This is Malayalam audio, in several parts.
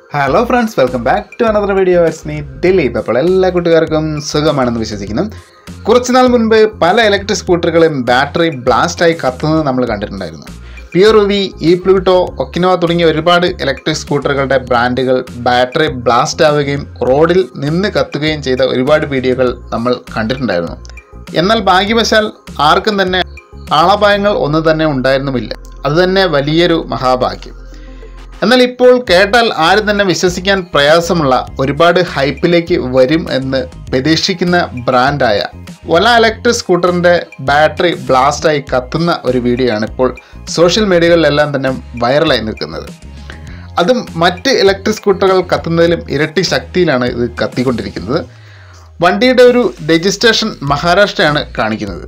hello friends welcome back to another video me Dileep അപ്പോൾ എല്ലാ കൂട്ടുകാർക്കും സുഖമാണെന്ന് വിശ്വസിക്കുന്നു കുറച്ചുനാൾ മുൻപ് പല ഇലക്ട്രിക് സ്കൂട്ടറുകളും ബാറ്ററി ബ്ലാസ്റ്റായി കത്തുന്നത് നമ്മൾ കണ്ടിട്ടുണ്ടായിരുന്നു പിയറുവി ഇ പ്ലൂട്ടോ ഒക്കിനോവ തുടങ്ങിയ ഒരുപാട് ഇലക്ട്രിക് സ്കൂട്ടറുകളുടെ ബ്രാൻഡുകൾ ബാറ്ററി ബ്ലാസ്റ്റ് ആവുകയും റോഡിൽ നിന്ന് കത്തുകയും ചെയ്ത ഒരുപാട് വീഡിയോകൾ നമ്മൾ കണ്ടിട്ടുണ്ടായിരുന്നു എന്നാൽ ഭാഗ്യവശാൽ ആർക്കും തന്നെ ആളപായങ്ങൾ ഒന്നും തന്നെ ഉണ്ടായിരുന്നുമില്ല അതുതന്നെ വലിയൊരു മഹാഭാഗ്യം എന്നാൽ ഇപ്പോൾ കേട്ടാൽ ആരും തന്നെ വിശ്വസിക്കാൻ പ്രയാസമുള്ള ഒരുപാട് ഹൈപ്പിലേക്ക് വരും എന്ന് പ്രതീക്ഷിക്കുന്ന ബ്രാൻഡായ ഒല ഇലക്ട്രിക് സ്കൂട്ടറിൻ്റെ ബാറ്ററി ബ്ലാസ്റ്റായി കത്തുന്ന ഒരു വീഡിയോ ആണ് ഇപ്പോൾ സോഷ്യൽ മീഡിയകളിലെല്ലാം തന്നെ വൈറലായി നിൽക്കുന്നത് അതും മറ്റ് ഇലക്ട്രിക് സ്കൂട്ടറുകൾ കത്തുന്നതിലും ഇരട്ടി ശക്തിയിലാണ് ഇത് കത്തിക്കൊണ്ടിരിക്കുന്നത് വണ്ടിയുടെ ഒരു രജിസ്ട്രേഷൻ മഹാരാഷ്ട്രയാണ് കാണിക്കുന്നത്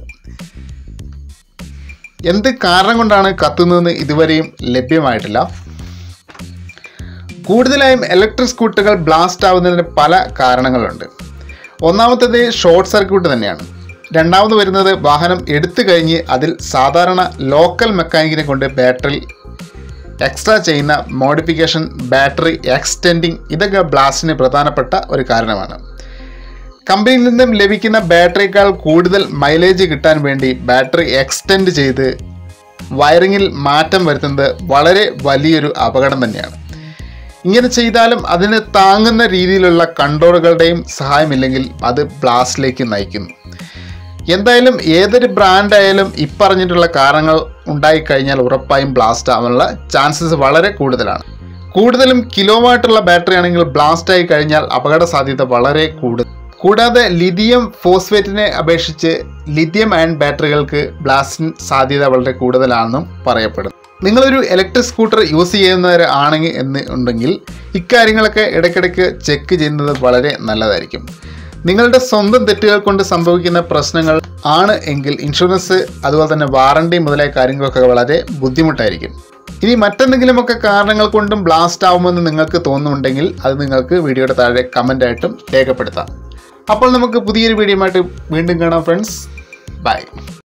എന്ത് കാരണം കൊണ്ടാണ് കത്തുന്നതെന്ന് ഇതുവരെയും ലഭ്യമായിട്ടില്ല കൂടുതലായും ഇലക്ട്രിക് സ്കൂട്ടറുകൾ ബ്ലാസ്റ്റ് ആവുന്നതിന് പല കാരണങ്ങളുണ്ട് ഒന്നാമത്തേത് ഷോർട്ട് സർക്യൂട്ട് തന്നെയാണ് രണ്ടാമത് വരുന്നത് വാഹനം എടുത്തു കഴിഞ്ഞ് അതിൽ സാധാരണ ലോക്കൽ മെക്കാനിക്കിനെ കൊണ്ട് ബാറ്ററി എക്സ്ട്രാ ചെയ്യുന്ന മോഡിഫിക്കേഷൻ ബാറ്ററി എക്സ്റ്റെൻഡിങ് ഇതൊക്കെ ബ്ലാസ്റ്റിന് പ്രധാനപ്പെട്ട ഒരു കാരണമാണ് കമ്പനിയിൽ നിന്നും ലഭിക്കുന്ന ബാറ്ററിയേക്കാൾ കൂടുതൽ മൈലേജ് കിട്ടാൻ വേണ്ടി ബാറ്ററി എക്സ്റ്റെൻഡ് ചെയ്ത് വയറിങ്ങിൽ മാറ്റം വരുത്തുന്നത് വളരെ വലിയൊരു അപകടം തന്നെയാണ് ഇങ്ങനെ ചെയ്താലും അതിന് താങ്ങുന്ന രീതിയിലുള്ള കൺട്രോളുകളുടെയും സഹായമില്ലെങ്കിൽ അത് ബ്ലാസ്റ്റിലേക്ക് നയിക്കുന്നു എന്തായാലും ഏതൊരു ബ്രാൻഡായാലും ഇപ്പറഞ്ഞിട്ടുള്ള കാരണങ്ങൾ ഉണ്ടായിക്കഴിഞ്ഞാൽ ഉറപ്പായും ബ്ലാസ്റ്റ് ആവാനുള്ള ചാൻസസ് വളരെ കൂടുതലാണ് കൂടുതലും കിലോവാട്ടുള്ള ബാറ്ററി ആണെങ്കിൽ ബ്ലാസ്റ്റ് ആയി കഴിഞ്ഞാൽ അപകട സാധ്യത വളരെ കൂടുതൽ കൂടാതെ ലിഥിയം ഫോസ്ഫേറ്റിനെ അപേക്ഷിച്ച് ലിഥിയം അയൺ ബാറ്ററികൾക്ക് ബ്ലാസ്റ്റിന് സാധ്യത വളരെ കൂടുതലാണെന്നും പറയപ്പെടുന്നു നിങ്ങളൊരു ഇലക്ട്രിക് സ്കൂട്ടർ യൂസ് ചെയ്യുന്നവർ ആണെങ്കിൽ എന്ന് ഉണ്ടെങ്കിൽ ഇക്കാര്യങ്ങളൊക്കെ ഇടയ്ക്കിടയ്ക്ക് ചെക്ക് ചെയ്യുന്നത് വളരെ നല്ലതായിരിക്കും നിങ്ങളുടെ സ്വന്തം തെറ്റുകൾ കൊണ്ട് സംഭവിക്കുന്ന പ്രശ്നങ്ങൾ ആണ് എങ്കിൽ ഇൻഷുറൻസ് അതുപോലെ തന്നെ വാറണ്ടി മുതലായ കാര്യങ്ങളൊക്കെ വളരെ ബുദ്ധിമുട്ടായിരിക്കും ഇനി മറ്റെന്തെങ്കിലുമൊക്കെ കാരണങ്ങൾ കൊണ്ടും ബ്ലാസ്റ്റ് ആവുമെന്ന് നിങ്ങൾക്ക് തോന്നുന്നുണ്ടെങ്കിൽ അത് നിങ്ങൾക്ക് വീഡിയോയുടെ താഴെ കമൻ്റ് ആയിട്ടും രേഖപ്പെടുത്താം അപ്പോൾ നമുക്ക് പുതിയൊരു വീഡിയോ ആയിട്ട് വീണ്ടും കാണാം ഫ്രണ്ട്സ് ബൈ